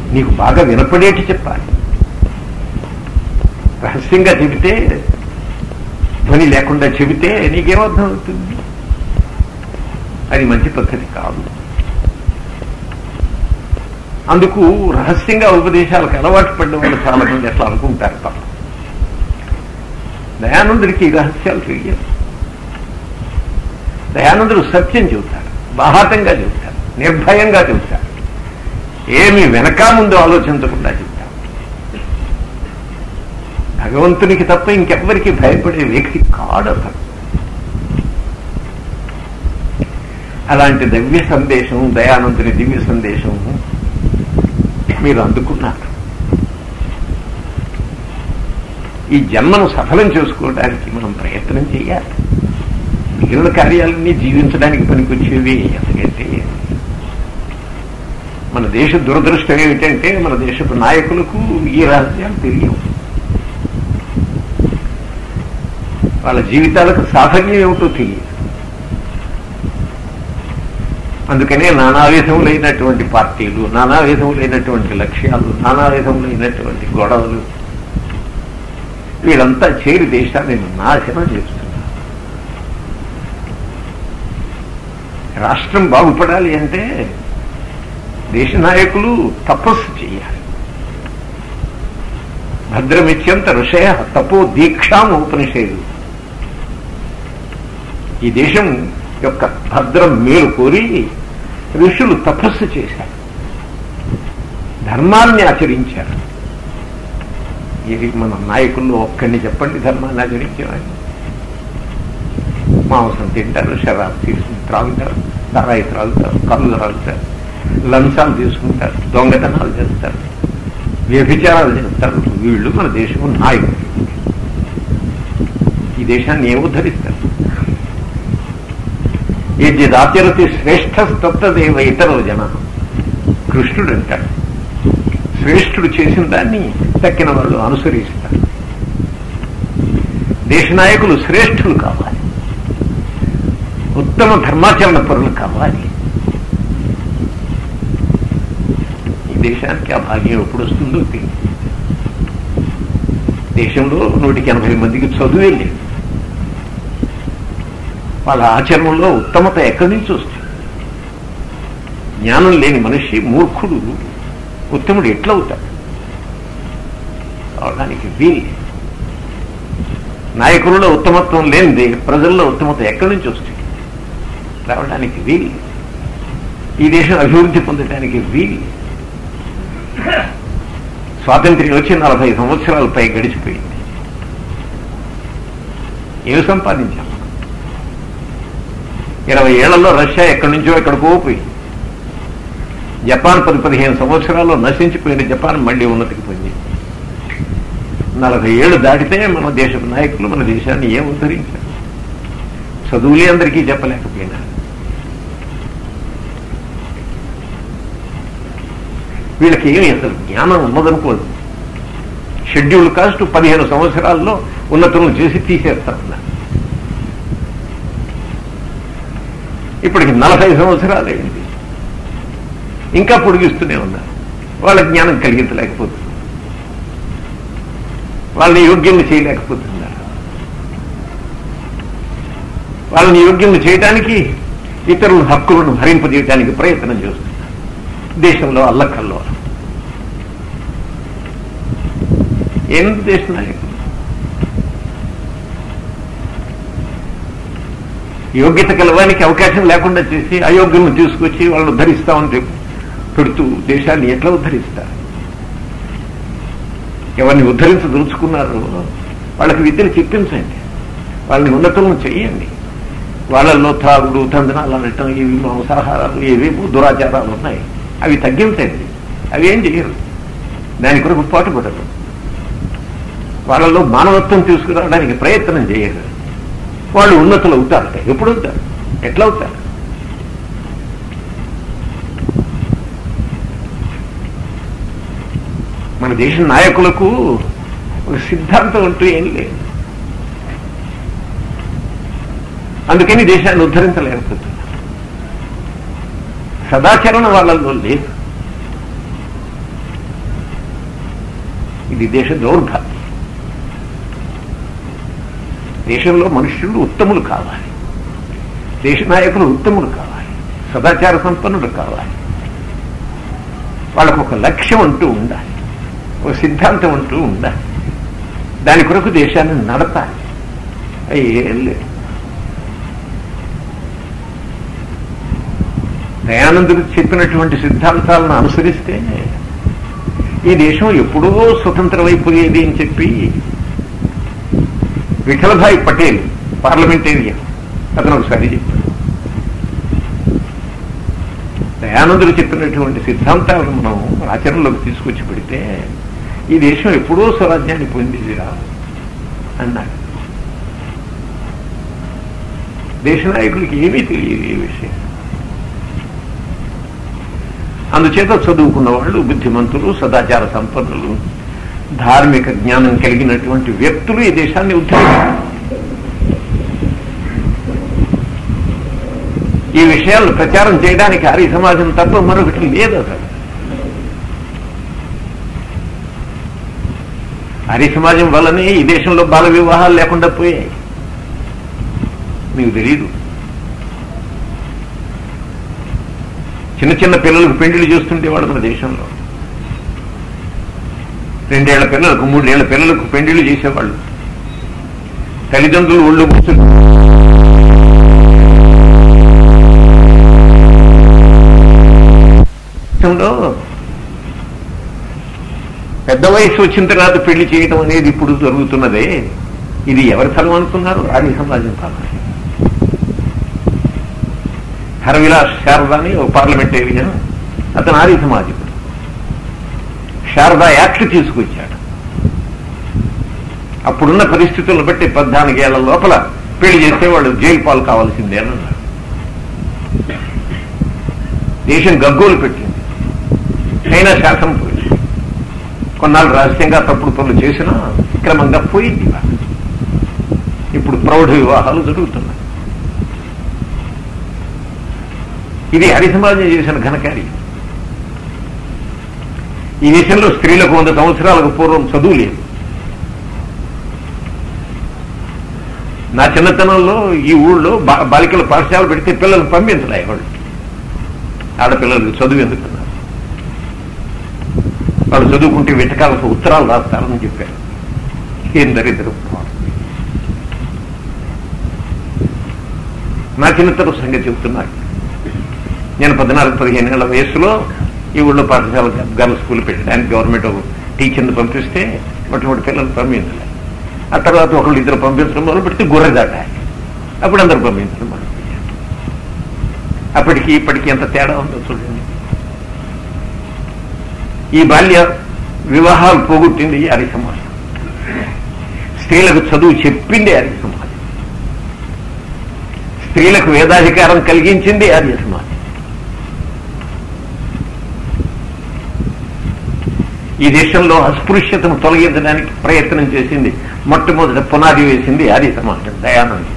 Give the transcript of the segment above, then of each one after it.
నీకు బాగా వినపడేటి చెప్పాలి రహస్యంగా చెబితే ధ్వని లేకుండా చెబితే నీకేమర్థం అవుతుంది అది మంచి పద్ధతి కాదు అందుకు రహస్యంగా ఉపదేశాలకు అలవాటు పడిన వాళ్ళు చాలా మంది ఎట్లా అనుకుంటారు తప్ప దయానందుడికి ఈ రహస్యాలు తెలియదు దయానందుడు సత్యం చెబుతాడు బాహాటంగా చెబుతాడు నిర్భయంగా చెబుతాడు ఏమి వెనక ముందు ఆలోచించకుండా చెబుతాడు భగవంతునికి తప్ప ఇంకెవ్వరికి భయపడే వ్యక్తి కాడు అతను అలాంటి దివ్య సందేశం దయానందుని దివ్య సందేశం మీరు అందుకున్నారు ఈ జన్మను సఫలం చేసుకోవడానికి మనం ప్రయత్నం చేయాలి మిగిలిన కార్యాలన్నీ జీవించడానికి పనికొచ్చేవి ఎందుకంటే మన దేశ దురదృష్టం ఏమిటంటే మన దేశపు నాయకులకు ఈ రహస్యాలు తెలియవు వాళ్ళ జీవితాలకు సాఫల్యం ఏమిటో తెలియదు అందుకనే నానావిధములైనటువంటి పార్టీలు నానావిధములైనటువంటి లక్ష్యాలు నానావిధములైనటువంటి గొడవలు వీళ్ళంతా చేరి దేశాన్ని నాశనం చేస్తున్నారు రాష్ట్రం బాగుపడాలి అంటే దేశ నాయకులు తపస్సు చేయాలి భద్రమిత్యంత ఋషయ తపో దీక్షాం ఉపనిషేదు ఈ దేశం యొక్క భద్రం మేలు కోరి ఋషులు తపస్సు చేశారు ధర్మాన్ని ఆచరించారు ఇది మన నాయకుల్లో ఒక్కడిని చెప్పండి ధర్మాన్ని ఆచరించేవాడిని మాంసం తింటారు షరాబ్ తీసుకుని త్రాగుతారు సారాయి త్రాగుతారు కళ్ళు త్రాగుతారు లంచాలు తీసుకుంటారు దొంగతనాలు చేస్తారు వ్యభిచారాలు చేస్తారు వీళ్ళు మన దేశం నాయకులు ఈ దేశాన్ని ఏం ఉద్ధరిస్తారు యజ్ఞదాచరతి శ్రేష్టస్తత్వదేవ ఇతర జన కృష్ణుడు అంటాడు శ్రేష్ఠుడు చేసిన దాన్ని తక్కిన వాళ్ళు అనుసరిస్తారు దేశ నాయకులు శ్రేష్ఠులు కావాలి ఉత్తమ ధర్మాచరణ పరులు కావాలి ఈ దేశానికి ఆ భాగ్యం ఎప్పుడు వస్తుందో తెలియదు దేశంలో నూటికి ఎనభై మందికి చదువే లేదు వాళ్ళ ఆచరణలో ఉత్తమత ఎక్కడి నుంచి వస్తుంది జ్ఞానం లేని మనిషి మూర్ఖుడు ఉత్తముడు ఎట్లవుతాడు అవడానికి వీలు నాయకులలో ఉత్తమత్వం లేనిది ప్రజల్లో ఉత్తమత ఎక్కడి నుంచి వస్తుంది రావడానికి వీలు ఈ దేశం అభివృద్ధి పొందడానికి వీలు స్వాతంత్ర్యం వచ్చి నలభై సంవత్సరాలపై గడిచిపోయింది ఏమి సంపాదించాం ఇరవై ఏళ్లలో రష్యా ఎక్కడి నుంచో ఎక్కడికో పోయింది జపాన్ పది పదిహేను సంవత్సరాల్లో నశించిపోయిన జపాన్ మళ్ళీ ఉన్నతికి పొంది నలభై ఏళ్ళు దాటితే మన దేశపు నాయకులు మన దేశాన్ని ఏం ఉద్ధరించారు చదువులే అందరికీ చెప్పలేకపోయినా వీళ్ళకి ఏమి అసలు జ్ఞానం ఉన్నదనుకోదు షెడ్యూల్ కాస్ట్ పదిహేను సంవత్సరాల్లో ఉన్నతులను చేసి తీసేస్తా ఉన్నారు ఇప్పటికి నలభై సంవత్సరాలు అయింది ఇంకా పొడిగిస్తూనే ఉన్నారు వాళ్ళ జ్ఞానం కలిగించలేకపోతుంది వాళ్ళని యోగ్యం చేయలేకపోతున్నారు వాళ్ళని యోగ్యం చేయడానికి ఇతరుల హక్కులను హరింపజేయడానికి ప్రయత్నం చేస్తున్నారు దేశంలో అల్లకల్లో ఎందుకు దేశ నాయకులు యోగ్యత కలవానికి అవకాశం లేకుండా చేసి అయోగ్యం తీసుకొచ్చి వాళ్ళని ఉద్ధరిస్తామని చెప్పి పెడుతూ దేశాన్ని ఎట్లా ఉద్ధరిస్తారు ఎవరిని ఉద్ధరించదలుచుకున్నారో వాళ్ళకి విద్యను చెప్పించండి వాళ్ళని ఉన్నతులను చెయ్యండి వాళ్ళల్లో త్రాగుడు తందనాలు అనటం ఇవి మాంసాహారాలు ఏవేమో దురాచారాలు ఉన్నాయి అవి తగ్గించండి అవి ఏం చేయరు దాని కొరకు పాటుపడరు వాళ్ళలో మానవత్వం తీసుకురావడానికి ప్రయత్నం చేయరు వాళ్ళు ఉన్నతులు అవుతారట ఎప్పుడు అవుతారు ఎట్లా అవుతారు మన దేశ నాయకులకు ఒక సిద్ధాంతం అంటూ ఏం లేదు అందుకని దేశాన్ని ఉద్ధరించలేకపోతున్నారు సదాచరణ వాళ్ళల్లో లేదు ఇది దేశ దౌర్భాగ్యం దేశంలో మనుషులు ఉత్తములు కావాలి దేశ నాయకులు ఉత్తములు కావాలి సదాచార సంపన్నులు కావాలి వాళ్ళకు ఒక లక్ష్యం అంటూ ఉండాలి ఒక సిద్ధాంతం అంటూ ఉండాలి దాని కొరకు దేశాన్ని నడపాలి అవి ఏం లేదు దయానందుడు చెప్పినటువంటి సిద్ధాంతాలను అనుసరిస్తే ఈ దేశం ఎప్పుడో స్వతంత్రమైపోయేది అని చెప్పి విఠలభాయ్ పటేల్ పార్లమెంటేరియన్ అతను ఒకసారి చెప్పాడు దయానందుడు చెప్పినటువంటి సిద్ధాంతాలను మనం ఆచరణలోకి తీసుకొచ్చి పెడితే ఈ దేశం ఎప్పుడో స్వరాజ్యాన్ని పొందిదిరా అన్నాడు దేశ నాయకులకి ఏమీ తెలియదు ఈ విషయం అందుచేత చదువుకున్న వాళ్ళు బుద్ధిమంతులు సదాచార సంపన్నులు ధార్మిక జ్ఞానం కలిగినటువంటి వ్యక్తులు ఈ దేశాన్ని ఉద్ధరించారు ఈ విషయాలను ప్రచారం చేయడానికి ఆర్య సమాజం తప్ప మరొకటి లేదు అసలు ఆర్య సమాజం వల్లనే ఈ దేశంలో బాల వివాహాలు లేకుండా పోయాయి మీకు తెలీదు చిన్న చిన్న పిల్లలకు పెళ్లిళ్ళు చేస్తుండేవాడు మన దేశంలో రెండేళ్ల పిల్లలకు మూడేళ్ల పిల్లలకు పెళ్లిళ్ళు చేసేవాళ్ళు తల్లిదండ్రులు ఒళ్ళు కూర్చుని దేశంలో పెద్ద వయసు వచ్చిన తర్వాత పెళ్లి చేయడం అనేది ఇప్పుడు జరుగుతున్నదే ఇది ఎవరి ఫలం అనుకున్నారు ఆర్య సమాజం ఫలం హరవిలాస్ శారద అని ఒక పార్లమెంటేరియన్ అతను ఆర్య సమాజకుడు శారదా యాక్ట్ తీసుకొచ్చాడు అప్పుడున్న పరిస్థితులను బట్టి పద్నాలుగేళ్ల లోపల పెళ్లి చేస్తే వాడు జైలు పాలు కావాల్సిందే అని అన్నాడు దేశం గగ్గోలు పెట్టింది అయినా శాసనం పోయింది కొన్నాళ్ళు రహస్యంగా తప్పుడు పనులు చేసినా క్రమంగా పోయింది ఇవాళ. ఇప్పుడు ప్రౌఢ వివాహాలు జరుగుతున్నాయి ఇది హరిసమాజం చేసిన ఘనకార్యం ఈ దేశంలో స్త్రీలకు వంద సంవత్సరాలకు పూర్వం చదువు లేదు నా చిన్నతనంలో ఈ ఊళ్ళో బా- బాలికల పాఠశాల పెడితే పిల్లలు పంపించలే వాళ్ళు ఆడపిల్లలకు చదువు ఎందుకన్నారు వాళ్ళు చదువుకుంటే వెటకాలకు ఉత్తరాలు రాస్తారని చెప్పారు ఏం దరిద్రం నా చిన్నతనం సంగతి చెబుతున్నాను నేను పద్నాలుగు పదిహేను ఏళ్ల వయసులో ఈ ఊళ్ళో పాఠశాల గర్ల్స్ స్కూల్ పెట్టడానికి గవర్నమెంట్ ఒక టీచర్ని పంపిస్తే మొట్టమొదటి పిల్లలు పంపించలే ఆ తర్వాత ఒకళ్ళు ఇద్దరు పంపించడం మొదలు పెడితే గుర్రె దాటాలి అప్పుడు అందరూ పంపించడం మొదలు పెట్టారు. అప్పటికి ఇప్పటికి ఎంత తేడా ఉందో చూడండి ఈ బాల్య వివాహాలు పోగొట్టింది ఈ అరి సమాజం స్త్రీలకు చదువు చెప్పింది అరి సమాజం స్త్రీలకు వేదాధికారం కలిగించింది ఆర్య సమాజం ఈ దేశంలో అస్పృశ్యతను తొలగించడానికి ప్రయత్నం చేసింది మొట్టమొదటి పునాది వేసింది ఆర్య సమాజం దయానంద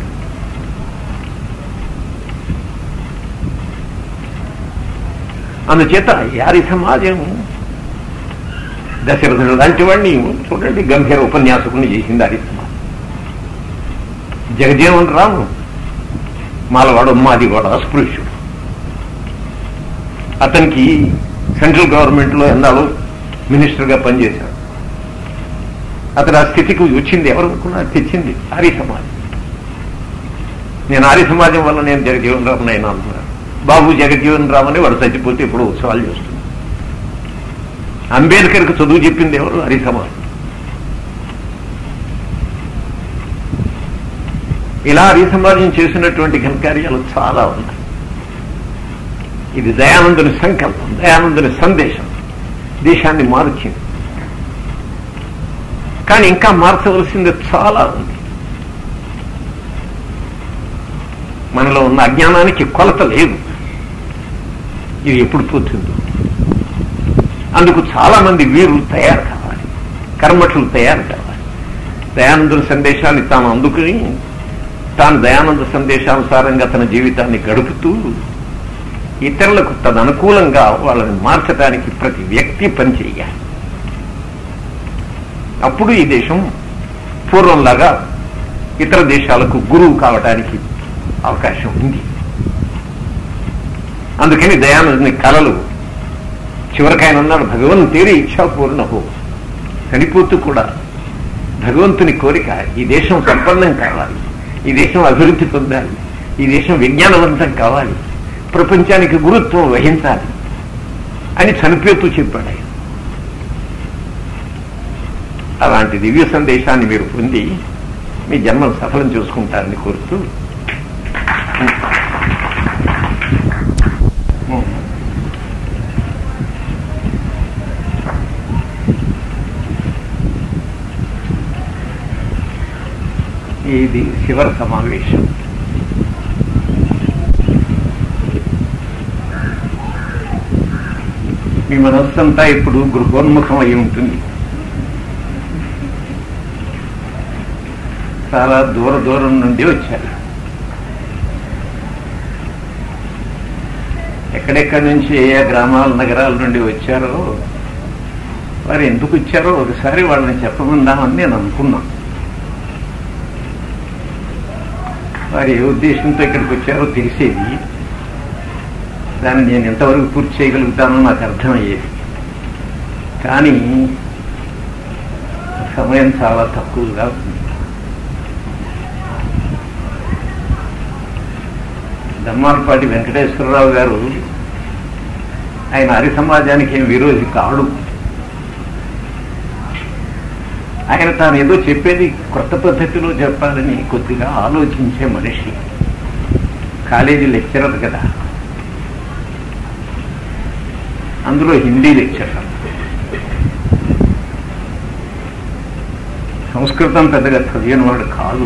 అందుచేత ఈ ఆర్య సమాజం దశరథుడు లాంటి వాడిని చూడండి గంభీర ఉపన్యాసకుని చేసింది ఆర్య సమాజం జగజీవన్ రాము మాలవాడు మాది కూడా అస్పృశ్యుడు అతనికి సెంట్రల్ గవర్నమెంట్లో ఎన్నాళ్ళు మినిస్టర్గా పనిచేశాడు అతను ఆ స్థితికి వచ్చింది ఎవరు అనుకున్నా తెచ్చింది ఆర్య సమాజం నేను ఆర్య సమాజం వల్ల నేను జగజీవన్ రామ్ అయినా అనుకున్నాను బాబు జగజీవన్ రామ్ అని వాడు చచ్చిపోతే ఇప్పుడు ఉత్సవాలు చేస్తుంది అంబేద్కర్కి చదువు చెప్పింది ఎవరు ఆర్య సమాజం ఇలా ఆర్య సమాజం చేసినటువంటి ఘనకార్యాలు చాలా ఉన్నాయి ఇది దయానందుని సంకల్పం దయానందుని సందేశం దేశాన్ని మార్చింది కానీ ఇంకా మార్చవలసింది చాలా ఉంది మనలో ఉన్న అజ్ఞానానికి కొలత లేదు ఇది ఎప్పుడు పోతుందో అందుకు చాలా మంది వీరులు తయారు కావాలి కర్మఠులు తయారు కావాలి దయానందుని సందేశాన్ని తాను అందుకుని తాను దయానంద సందేశానుసారంగా తన జీవితాన్ని గడుపుతూ ఇతరులకు తదనుకూలంగా వాళ్ళని మార్చడానికి ప్రతి వ్యక్తి పనిచేయాలి అప్పుడు ఈ దేశం పూర్వంలాగా ఇతర దేశాలకు గురువు కావటానికి అవకాశం ఉంది అందుకని దయానందుని కళలు చివరికి ఆయన అన్నాడు భగవంతుడి ఇచ్ఛాపూర్ణహో చనిపోతూ కూడా భగవంతుని కోరిక ఈ దేశం సంపన్నం కావాలి ఈ దేశం అభివృద్ధి పొందాలి ఈ దేశం విజ్ఞానవంతం కావాలి ప్రపంచానికి గురుత్వం వహించాలి అని చనిపోతూ చెప్పాడు ఆయన అలాంటి దివ్య సందేశాన్ని మీరు పొంది మీ జన్మను సఫలం చేసుకుంటారని కోరుతూ ఇది చివరి సమావేశం మీ మనస్సంతా ఇప్పుడు గృహోన్ముఖం అయి ఉంటుంది చాలా దూర దూరం నుండి వచ్చారు ఎక్కడెక్కడి నుంచి ఏ ఏ గ్రామాల నగరాల నుండి వచ్చారో వారు ఎందుకు వచ్చారో ఒకసారి వాళ్ళని చెప్పమందామని నేను అనుకున్నాను వారు ఏ ఉద్దేశంతో ఇక్కడికి వచ్చారో తెలిసేది దాన్ని నేను ఎంతవరకు పూర్తి చేయగలుగుతానో నాకు అర్థమయ్యేది కానీ సమయం చాలా తక్కువగా ఉంది దమ్మాలపాటి వెంకటేశ్వరరావు గారు ఆయన హరి సమాజానికి ఏం విరోధి కాడు ఆయన తాను ఏదో చెప్పేది కొత్త పద్ధతిలో చెప్పాలని కొద్దిగా ఆలోచించే మనిషి కాలేజీ లెక్చరర్ కదా అందులో హిందీ లెక్చరర్ సంస్కృతం పెద్దగా చదివిన వాడు కాదు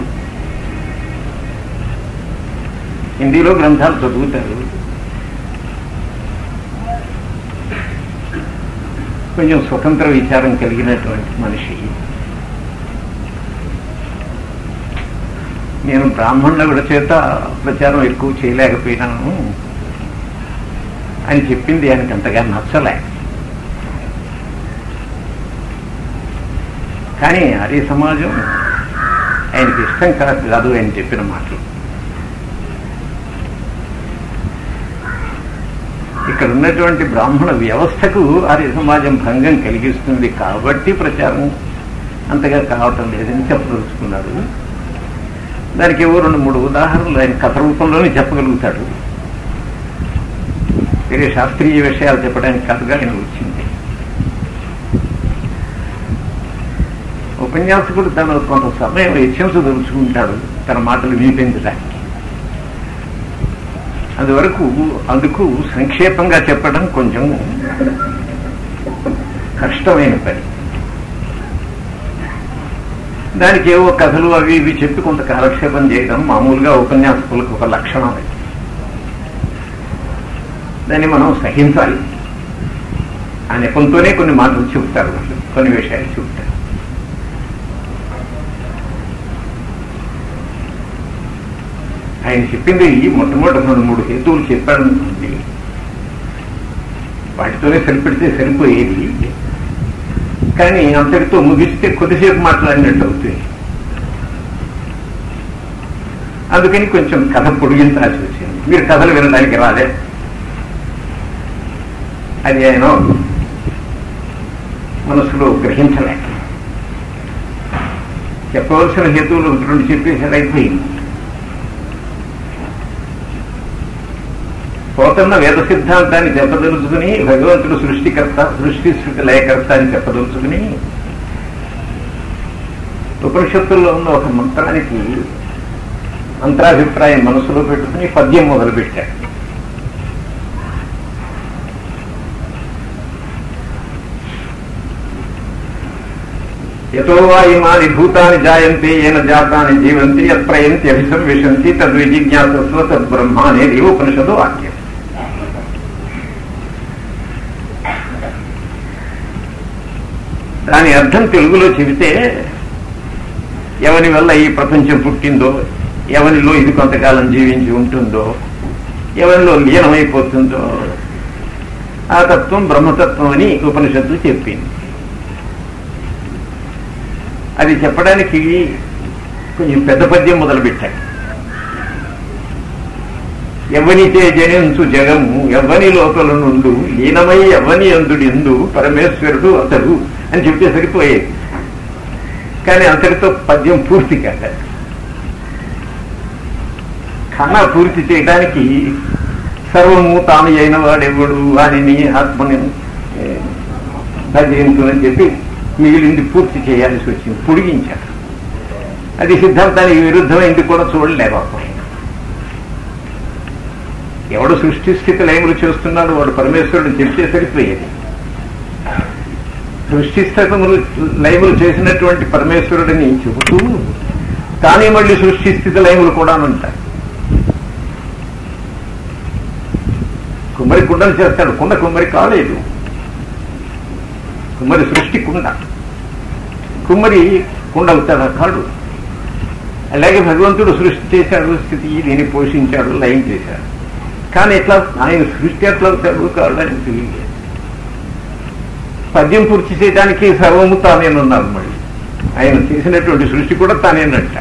హిందీలో గ్రంథాలు చదువుతారు కొంచెం స్వతంత్ర విచారం కలిగినటువంటి మనిషి నేను బ్రాహ్మణుల చేత ప్రచారం ఎక్కువ చేయలేకపోయినాను అని చెప్పింది ఆయనకి అంతగా నచ్చలే కానీ హరి సమాజం ఆయనకి ఇష్టం కాదు కాదు ఆయన చెప్పిన మాటలు ఇక్కడ ఉన్నటువంటి బ్రాహ్మణ వ్యవస్థకు ఆర్య సమాజం భంగం కలిగిస్తుంది కాబట్టి ప్రచారం అంతగా కావటం లేదని చెప్పదలుచుకున్నాడు దానికి ఏవో రెండు మూడు ఉదాహరణలు ఆయన కథ రూపంలోనే చెప్పగలుగుతాడు వేరే శాస్త్రీయ విషయాలు చెప్పడానికి కాదుగా ఆయన వచ్చింది ఉపన్యాసకుడు తన కొంత సమయం హెచ్చించదలుచుకుంటాడు తన మాటలు వినిపించడానికి అందువరకు అందుకు సంక్షేపంగా చెప్పడం కొంచెం కష్టమైన పని దానికి ఏవో కథలు అవి ఇవి చెప్పి కొంత కాలక్షేపం చేయడం మామూలుగా ఉపన్యాసకులకు ఒక లక్షణం అది దాన్ని మనం సహించాలి ఆ నెపంతోనే కొన్ని మాటలు చెబుతారు వాళ్ళు కొన్ని విషయాలు చెబుతారు ఆయన చెప్పింది మొట్టమొదటి రెండు మూడు హేతువులు చెప్పారనుకోండి వాటితోనే సరిపెడితే సరిపోయేది కానీ అంతటితో ముగిస్తే కొద్దిసేపు మాట్లాడినట్టు అవుతుంది అందుకని కొంచెం కథ పొడిగించాల్సి వచ్చింది మీరు కథలు వినడానికి రాలే అది ఆయన మనసులో గ్రహించలేక చెప్పవలసిన హేతువులు రెండు చెప్పేసారు అయిపోయింది పోతున్న వేద సిద్ధాంతాన్ని చెప్పదలుచుకుని భగవంతుడు సృష్టికర్త సృష్టి స్థితి లయకర్త అని చెప్పదలుచుకుని ఉపనిషత్తుల్లో ఉన్న ఒక మంత్రానికి మంత్రాభిప్రాయం మనసులో పెట్టుకుని పద్యం మొదలుపెట్టాడు యతో వా ఇమాని భూతాని జాయంతే ఏన జాతాని జీవంతి యత్రయంతి అభిసంవిశంతి తద్విజిజ్ఞాసస్వ తద్బ్రహ్మ అనేది ఉపనిషదు వాక్యం దాని అర్థం తెలుగులో చెబితే ఎవరి వల్ల ఈ ప్రపంచం పుట్టిందో ఎవరిలో ఇది కొంతకాలం జీవించి ఉంటుందో ఎవరిలో లీనమైపోతుందో ఆ తత్వం బ్రహ్మతత్వం అని ఉపనిషత్తు చెప్పింది అది చెప్పడానికి కొంచెం పెద్ద పద్యం మొదలుపెట్టాడు ఎవనిచే జనించు జగము ఎవ్వని లోపల నుండు లీనమై ఎవ్వని అందుడు ఎందు పరమేశ్వరుడు అతడు అని చెప్తే సరిపోయేది కానీ అంతటితో పద్యం పూర్తి కాదు కన్నా పూర్తి చేయడానికి సర్వము తాను అయిన వాడెవడు వానిని ఆత్మని ఏ, భజయించు అని చెప్పి మిగిలింది పూర్తి చేయాల్సి వచ్చింది పొడిగించారు అది సిద్ధాంతానికి విరుద్ధమైంది కూడా చూడలేకపోయింది ఎవడు సృష్టి స్థితి లయములు చేస్తున్నాడు వాడు పరమేశ్వరుడు చెప్తే సరిపోయేది సృష్టి స్థితములు లయములు చేసినటువంటి పరమేశ్వరుడిని చెబుతూ కానీ మళ్ళీ సృష్టి స్థితి లయములు కూడా ఉంటాయి కుమ్మరి కుండను చేస్తాడు కుండ కుమ్మరి కాలేదు కుమ్మరి సృష్టి కుండ కుమ్మరి కుండ అవుతాడా కాడు అలాగే భగవంతుడు సృష్టి చేశాడు స్థితి దీన్ని పోషించాడు లయం చేశాడు కానీ ఎట్లా ఆయన సృష్టి ఎట్లా అవుతాడు కాడు అని తెలియలేదు పద్యం పూర్తి చేయడానికి సర్వము తానేనున్నాను మళ్ళీ ఆయన చేసినటువంటి సృష్టి కూడా తానేనంట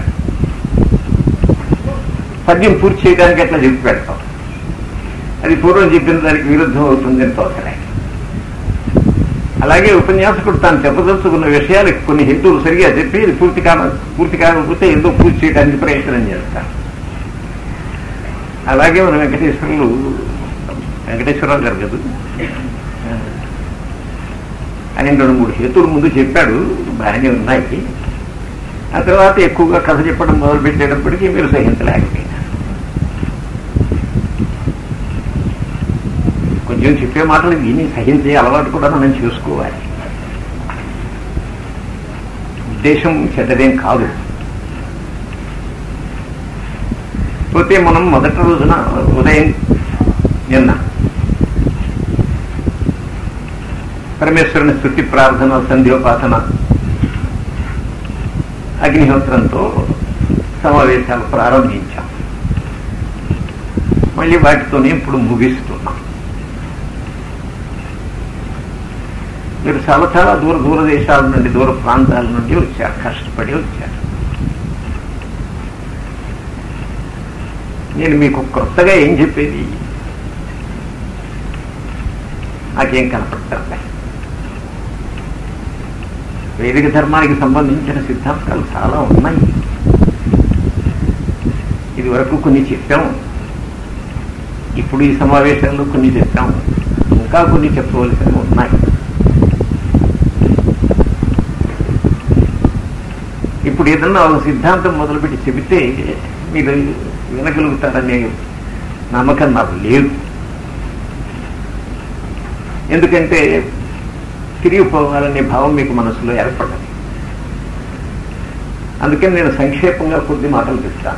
పద్యం పూర్తి చేయడానికి ఎట్లా చెప్పి పెడతాం అది పూర్వం చెప్పిన దానికి విరుద్ధం అవుతుందని తోచలే అలాగే ఉపన్యాసకుడు తాను చెప్పదలుచుకున్న విషయాలకు కొన్ని హేతువులు సరిగా చెప్పి ఇది పూర్తి కాన పూర్తి కాకపోతే ఏదో పూర్తి చేయడానికి ప్రయత్నం చేస్తాను అలాగే మన వెంకటేశ్వరులు వెంకటేశ్వరరావు గారు కదా ఆయన రెండు మూడు హేతువులు ముందు చెప్పాడు బాగానే ఉన్నాయి ఆ తర్వాత ఎక్కువగా కథ చెప్పడం మొదలు పెట్టేటప్పటికీ మీరు సహించలేకపోయినా కొంచెం చెప్పే మాటలు విని సహించే అలవాటు కూడా మనం చూసుకోవాలి ఉద్దేశం చెడ్డదేం కాదు పోతే మనం మొదటి రోజున ఉదయం నిన్న పరమేశ్వరుని స్థుతి ప్రార్థన సంధ్యోపాసన అగ్నిహోత్రంతో సమావేశాలు ప్రారంభించాం మళ్ళీ వాటితోనే ఇప్పుడు ముగిస్తున్నాం మీరు చాలా చాలా దూర దూర దేశాల నుండి దూర ప్రాంతాల నుండి వచ్చారు కష్టపడి వచ్చారు నేను మీకు కొత్తగా ఏం చెప్పేది నాకేం కనపడతారులే వేదిక ధర్మానికి సంబంధించిన సిద్ధాంతాలు చాలా ఉన్నాయి ఇది వరకు కొన్ని చెప్పాము ఇప్పుడు ఈ సమావేశంలో కొన్ని చెప్పాము ఇంకా కొన్ని చెప్పవలసినవి ఉన్నాయి ఇప్పుడు ఏదన్నా ఒక సిద్ధాంతం మొదలుపెట్టి చెబితే మీరు వినగలుగుతారనే నమ్మకం నాకు లేదు ఎందుకంటే తిరిగిపోవాలనే భావం మీకు మనసులో ఏర్పడదు అందుకని నేను సంక్షేపంగా కొద్ది మాటలు చెప్తాను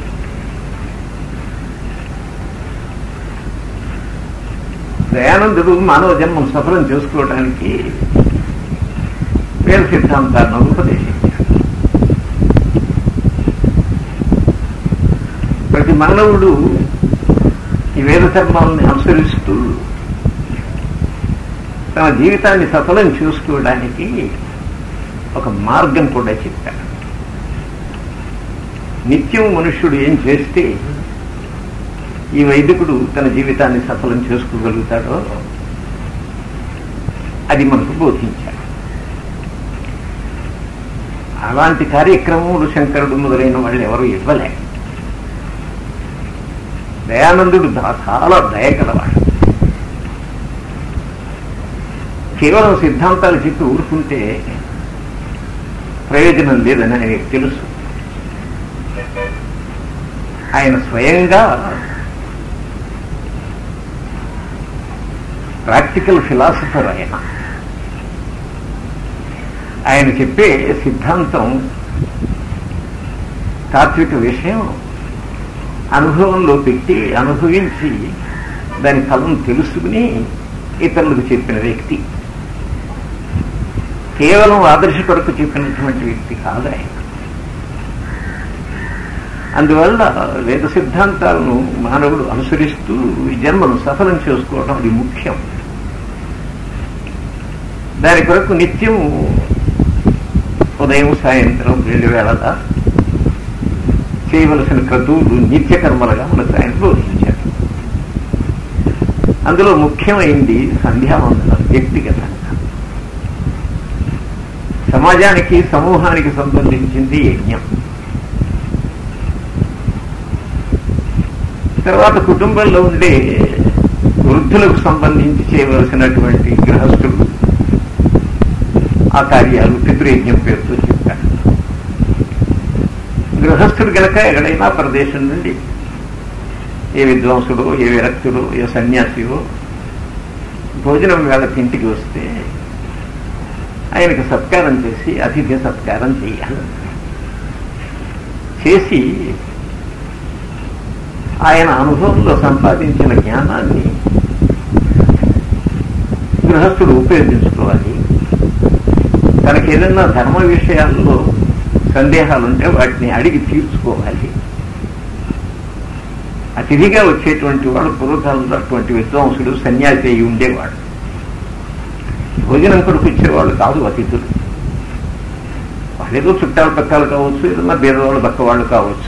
దయానందుడు మానవ జన్మం సఫలం చేసుకోవడానికి వేద సిద్ధాంతాలను ఉపదేశించారు ప్రతి మానవుడు ఈ వేద ధర్మాలని అనుసరిస్తూ తన జీవితాన్ని సఫలం చూసుకోవడానికి ఒక మార్గం కూడా చెప్పారు నిత్యం మనుష్యుడు ఏం చేస్తే ఈ వైదికుడు తన జీవితాన్ని సఫలం చేసుకోగలుగుతాడో అది మనకు బోధించాడు అలాంటి కార్యక్రమములు శంకరుడు మొదలైన వాళ్ళు ఎవరు ఇవ్వలే దయానందుడు దా- చాలా దయగలవాడు కేవలం సిద్ధాంతాలు చెప్పి ఊరుకుంటే ప్రయోజనం లేదని ఆయనకు తెలుసు ఆయన స్వయంగా ప్రాక్టికల్ ఫిలాసఫర్ ఆయన ఆయన చెప్పే సిద్ధాంతం తాత్విక విషయం అనుభవంలో పెట్టి అనుభవించి దాని ఫలం తెలుసుకుని ఇతరులకు చెప్పిన వ్యక్తి కేవలం ఆదర్శ కొరకు చెప్పినటువంటి వ్యక్తి కాదు ఆయన అందువల్ల వేద సిద్ధాంతాలను మానవుడు అనుసరిస్తూ ఈ జన్మను సఫలం చేసుకోవడం అది ముఖ్యం దాని కొరకు నిత్యం ఉదయం సాయంత్రం రెండు వేళలా చేయవలసిన క్రతువులు నిత్య కర్మలుగా మనకు ఆయన బోధించారు అందులో ముఖ్యమైంది సంధ్యావందనం వ్యక్తిగతంగా సమాజానికి సమూహానికి సంబంధించింది యజ్ఞం తర్వాత కుటుంబంలో ఉండే వృద్ధులకు సంబంధించి చేయవలసినటువంటి గృహస్థులు ఆ కార్యాలు పితృయజ్ఞం పేరుతో చెప్పారు గృహస్థుడు గనక ఎక్కడైనా ప్రదేశం నుండి ఏ విద్వాంసుడు ఏ విరక్తుడు ఏ సన్యాసియో భోజనం వేళకి ఇంటికి వస్తే ఆయనకు సత్కారం చేసి అతిథి సత్కారం చేయాలి చేసి ఆయన అనుభవంలో సంపాదించిన జ్ఞానాన్ని గృహస్థుడు ఉపయోగించుకోవాలి తనకి ఏదైనా ధర్మ విషయాల్లో సందేహాలుంటే వాటిని అడిగి తీర్చుకోవాలి అతిథిగా వచ్చేటువంటి వాడు పూర్వకాలంలో అటువంటి విద్వాంసుడు సన్యాసి అయి ఉండేవాడు భోజనం కొడుకు ఇచ్చేవాళ్ళు కాదు అతిథులు వాళ్ళేదో చుట్టాల పక్కలు కావచ్చు ఏదన్నా బీదవాళ్ళు పక్క వాళ్ళు కావచ్చు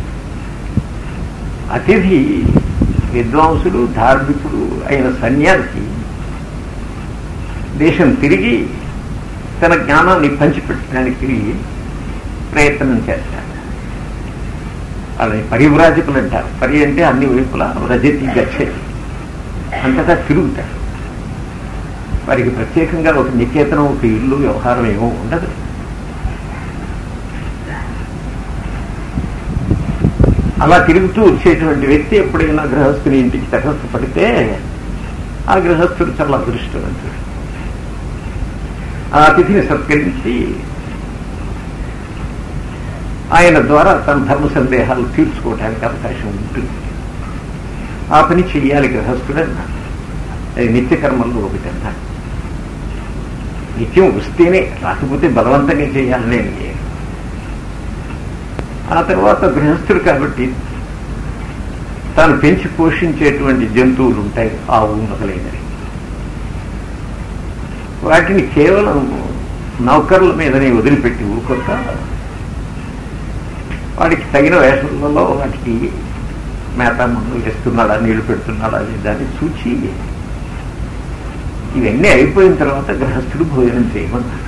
అతిథి విద్వాంసుడు ధార్మికుడు అయిన సన్యాసి దేశం తిరిగి తన జ్ఞానాన్ని పంచిపెట్టడానికి ప్రయత్నం చేస్తాడు వాళ్ళని పరివ్రాజకులు అంటారు పరి అంటే అన్ని వైపులా రజతి గచ్చేది అంతటా తిరుగుతాడు వారికి ప్రత్యేకంగా ఒక నికేతనం ఒక ఇల్లు వ్యవహారం ఏమో ఉండదు అలా తిరుగుతూ వచ్చేటువంటి వ్యక్తి ఎప్పుడైనా గృహస్థుని ఇంటికి తటస్థ పడితే ఆ గృహస్థుడు చాలా అదృష్టవంతుడు ఆ అతిథిని సత్కరించి ఆయన ద్వారా తన ధర్మ సందేహాలు తీర్చుకోవడానికి అవకాశం ఉంటుంది ఆ పని చెయ్యాలి గృహస్థుడన్నా అది నిత్య కర్మల్లో ఒకటన్నా నిత్యం వస్తేనే రాకపోతే బలవంతంగా చేయాలనే లేదు ఆ తర్వాత గృహస్థుడు కాబట్టి తాను పెంచి పోషించేటువంటి జంతువులు ఉంటాయి ఆవు మొదలైనవి వాటిని కేవలం నౌకర్ల మీదనే వదిలిపెట్టి ఊరుకొక వాటికి తగిన వేషంలో వాటికి మేత మందులు వేస్తున్నాడా నీళ్లు పెడుతున్నాడా లేదా అని చూచి ఇవన్నీ అయిపోయిన తర్వాత గృహస్థుడు భోజనం చేయమన్నాడు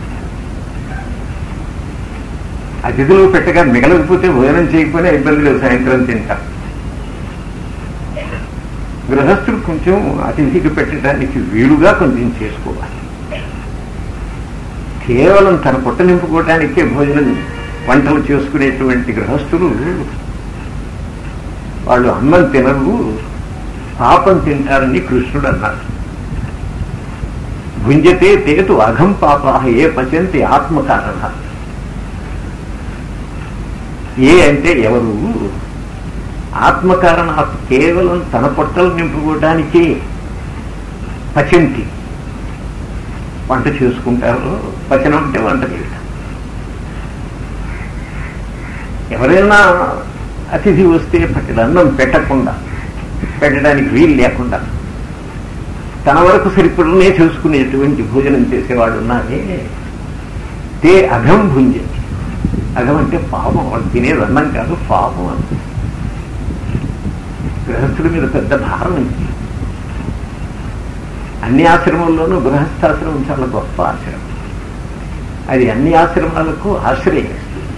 అతిథులు పెట్టగా మిగలకపోతే భోజనం చేయకపోయినా ఇబ్బంది లేదు సాయంత్రం తింటా గృహస్థుడు కొంచెం అతిథికి పెట్టడానికి వీలుగా కొంచెం చేసుకోవాలి కేవలం తన పొట్ట నింపుకోవడానికే భోజనం వంటలు చేసుకునేటువంటి గృహస్థులు వాళ్ళు అన్నం తినరు పాపం తింటారని కృష్ణుడు అన్నాడు భుంజతే తేతు అఘం పాప ఏ పచంతి ఆత్మకారణ ఏ అంటే ఎవరు ఆత్మకారణ కేవలం తన పొట్టలు నింపుకోవడానికే పచంతి వంట చేసుకుంటారు పచనం అంటే వంట చేయడం ఎవరైనా అతిథి వస్తే పట్టెడు అన్నం పెట్టకుండా పెట్టడానికి వీలు లేకుండా తన వరకు సరిపడనే చేసుకునేటువంటి భోజనం చేసేవాడు ఉన్నారే తే అఘం భుంజంతి అఘం అంటే పాపం వాళ్ళు తినేది అన్నం కాదు పాపం అని గృహస్థుడి మీద పెద్ద భారం ఉంది అన్ని ఆశ్రమంలోనూ గృహస్థాశ్రమం చాలా గొప్ప ఆశ్రమం అది అన్ని ఆశ్రమాలకు ఆశ్రయం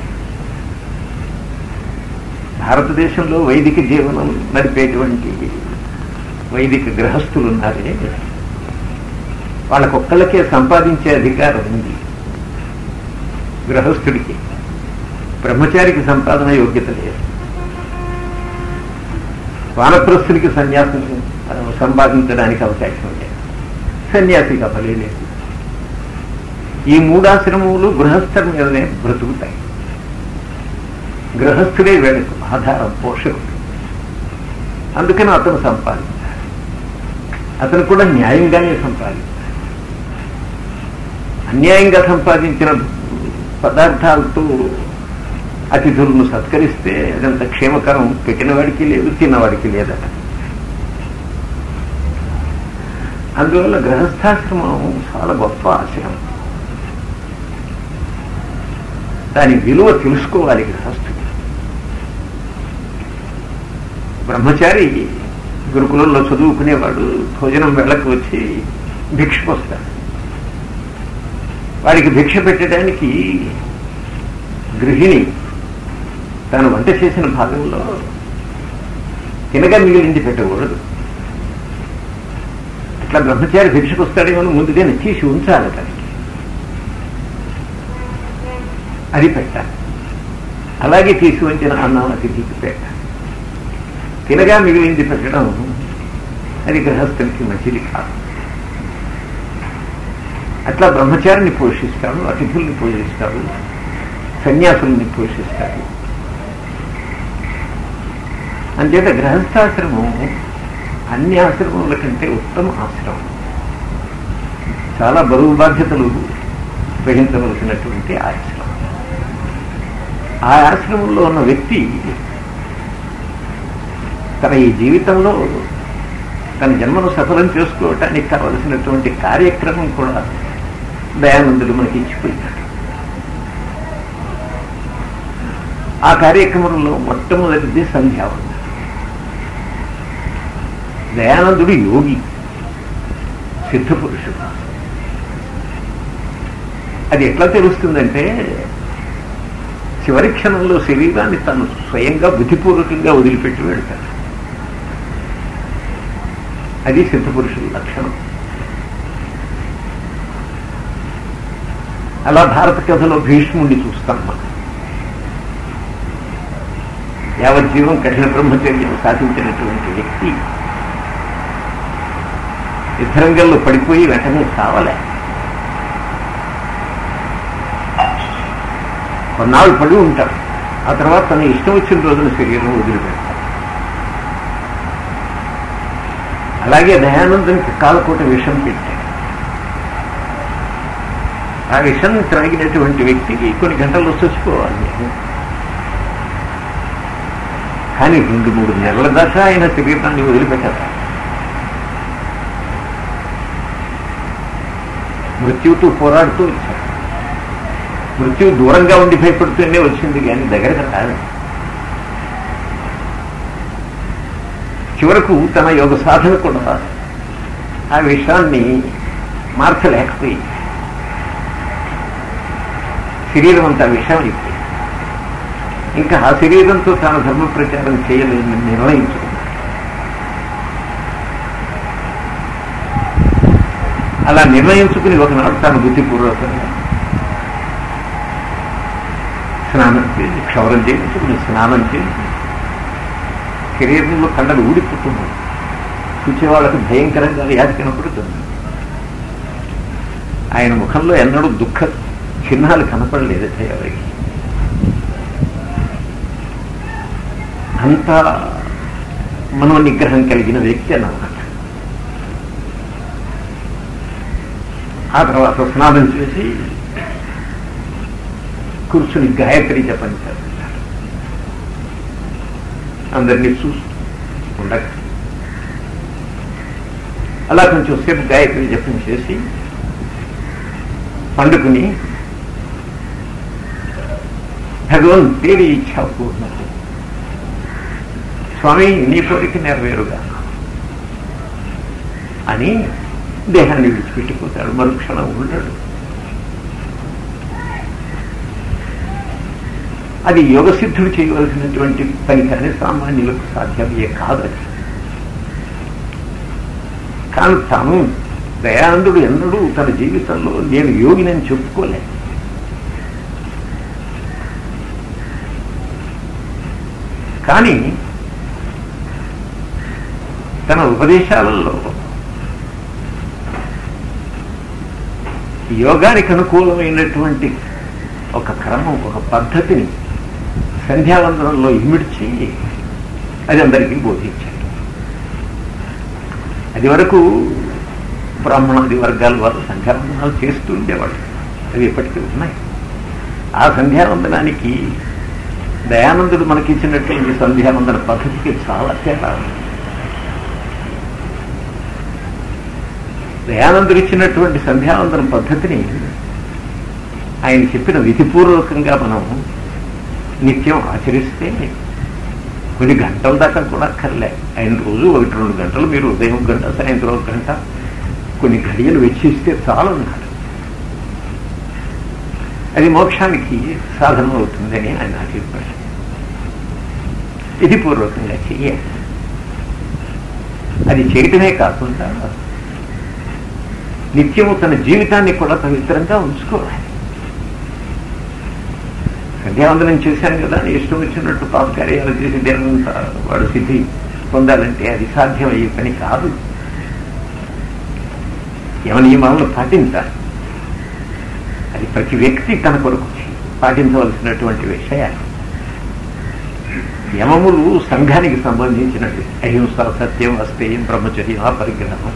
భారతదేశంలో వైదిక జీవనం నడిపేటువంటి వైదిక గృహస్థులు ఉన్నారే వాళ్ళకొక్కళ్ళకే సంపాదించే అధికారం ఉంది గృహస్థుడికి బ్రహ్మచారికి సంపాదన యోగ్యత లేదు వానప్రస్థునికి సన్యాసం సంపాదించడానికి అవకాశం లేదు సన్యాసికి అవ్వలేదు ఈ మూడాశ్రమములు గృహస్థుల మీదనే బ్రతుకుతాయి గృహస్థుడే వీళ్ళకు ఆధారం పోషకుడు అందుకని అతను సంపాదించాడు అతను కూడా న్యాయంగానే సంపాదించాడు అన్యాయంగా సంపాదించిన పదార్థాలతో అతిథులను సత్కరిస్తే అదంత క్షేమకరం పెట్టినవాడికి లేదు తిన్నవాడికి లేదట అందువల్ల గృహస్థాశ్రమం చాలా గొప్ప ఆశ్రమం దాని విలువ తెలుసుకోవాలి గృహస్థుడు బ్రహ్మచారి గురుకులంలో చదువుకునేవాడు భోజనం వేళకు వచ్చి భిక్షకు వస్తాడు వాడికి భిక్ష పెట్టడానికి గృహిణి తాను వంట చేసిన భాగంలో తినగా మిగిలింది పెట్టకూడదు అట్లా బ్రహ్మచారి భిక్షకు వస్తాడేమో అని ముందుగానే తీసి ఉంచాలి తనకి అది పెట్టాలి అలాగే తీసి ఉంచిన అన్నం అతిథికి పెట్టాలి తినగా మిగిలింది పెట్టడం అది గృహస్థునికి మంచిది కాదు అట్లా బ్రహ్మచారిని పోషిస్తాడు అతిథుల్ని పోషిస్తాడు సన్యాసుల్ని పోషిస్తాడు అంచేత గృహస్థాశ్రమం అన్ని ఆశ్రమముల కంటే ఉత్తమ ఆశ్రమం చాలా బరువు బాధ్యతలు గ్రహించవలసినటువంటి ఆశ్రమం ఆ ఆశ్రమంలో ఉన్న వ్యక్తి తన ఈ జీవితంలో తన జన్మను సఫలం చేసుకోవటానికి కావలసినటువంటి కార్యక్రమం కూడా దయానందుడు మనకి ఇచ్చిపోయినాడు ఆ కార్యక్రమంలో మొట్టమొదటిది సంధ్యావందనం దయానందుడు యోగి సిద్ధపురుషుడు అది ఎట్లా తెలుస్తుందంటే చివరి క్షణంలో శరీరాన్ని తను స్వయంగా బుద్ధిపూర్వకంగా వదిలిపెట్టి వెళ్తాడు అది సిద్ధపురుషుల లక్షణం అలా భారత కథలో భీష్ముడిని చూస్తాం మనం యావజ్జీవం కఠిన బ్రహ్మచర్యం సాధించినటువంటి వ్యక్తి యుద్ధరంగంలో పడిపోయి వెంటనే కావలే కొన్నాళ్ళు పడి ఉంటాడు ఆ తర్వాత తన ఇష్టం వచ్చిన రోజున శరీరం వదిలిపెడతాడు అలాగే దయానందునికి కాలకోట విషం పెట్టాడు ఆ విషం త్రాగినటువంటి వ్యక్తికి కొన్ని గంటల్లో చచ్చిపోవాలి కానీ రెండు మూడు నెలల దాకా ఆయన శరీరాన్ని వదిలిపెట్టారు మృత్యువుతో పోరాడుతూ వచ్చాడు మృత్యువు దూరంగా ఉండి భయపడుతూనే వచ్చింది కానీ దగ్గరకు రాదు చివరకు తన యోగ సాధన కూడా ఆ విషయాన్ని మార్చలేకపోయింది శరీరం అంతా విషయం అయిపోయింది ఇంకా ఆ శరీరంతో తాను ధర్మ ప్రచారం చేయలేని నిర్ణయించుకున్నాడు అలా నిర్ణయించుకుని ఒకనాడు తాను బుద్ధిపూర్వకంగా స్నానం చేసి క్షౌరం చేయించుకుని స్నానం చేసి శరీరంలో కండలు ఊడిపోతున్నాయి చూచేవాళ్ళకు భయంకరంగా వ్యాధి కనపడుతుంది ఆయన ముఖంలో ఎన్నడూ దుఃఖ చిహ్నాలు కనపడలేదట ఎవరికి అంత మనోనిగ్రహం కలిగిన వ్యక్తి అన్నమాట ఆ తర్వాత స్నానం చేసి కూర్చుని గాయత్రి జపం చేస్తారు అందరినీ చూస్తూ ఉండక అలా కొంచెం సేపు గాయత్రి జపం చేసి పండుకుని భగవన్ తేరి ఇచ్చా పూర్ణ స్వామి నీ కోరిక నెరవేరుగా అని దేహాన్ని విడిచిపెట్టిపోతాడు మరుక్షణం ఉంటాడు అది యోగసిద్ధుడు చేయవలసినటువంటి పని కానీ సామాన్యులకు సాధ్యమయ్యే కాదని కానీ తాను దయానందుడు ఎన్నడూ తన జీవితంలో నేను యోగినని చెప్పుకోలే కానీ తన ఉపదేశాలలో యోగానికి అనుకూలమైనటువంటి ఒక క్రమం ఒక పద్ధతిని సంధ్యావందనంలో ఇమిడ్చి అది అందరికీ బోధించాడు అది వరకు బ్రాహ్మణాది వర్గాల వారు సంధ్యావందనాలు చేస్తూ ఉండేవాళ్ళు అవి ఇప్పటికీ ఉన్నాయి ఆ సంధ్యావందనానికి దయానందుడు మనకి ఇచ్చినటువంటి సంధ్యావందన పద్ధతికి చాలా తేడా ఉంది దయానందుడు ఇచ్చినటువంటి సంధ్యావందన పద్ధతిని ఆయన చెప్పిన విధిపూర్వకంగా మనం నిత్యం ఆచరిస్తే కొన్ని గంటల దాకా కూడా అక్కర్లే ఆయన రోజు ఒకటి రెండు గంటలు మీరు ఉదయం ఒక గంట సాయంత్రం ఒక గంట కొన్ని ఘడియలు వెచ్చిస్తే చాలు అన్నాడు అది మోక్షానికి సాధనం అవుతుందని ఆయన అభిప్రాయం విధిపూర్వకంగా చెయ్యాలి అది చేయటమే కాకుండా నిత్యము తన జీవితాన్ని కూడా పవిత్రంగా ఉంచుకోవాలి సంధ్యావందనం చేశాను కదా అని ఇష్టం వచ్చినట్టు పాపకార్యాలు చేసి దేనంతా వాడు సిద్ధి పొందాలంటే అది సాధ్యమయ్యే పని కాదు యమ నియమాలను పాటించాలి అది ప్రతి వ్యక్తి తన కొరకు పాటించవలసినటువంటి విషయాలు యమములు సంఘానికి సంబంధించినవి అహింస సత్యం అస్తేయం బ్రహ్మచర్యం అపరిగ్రహం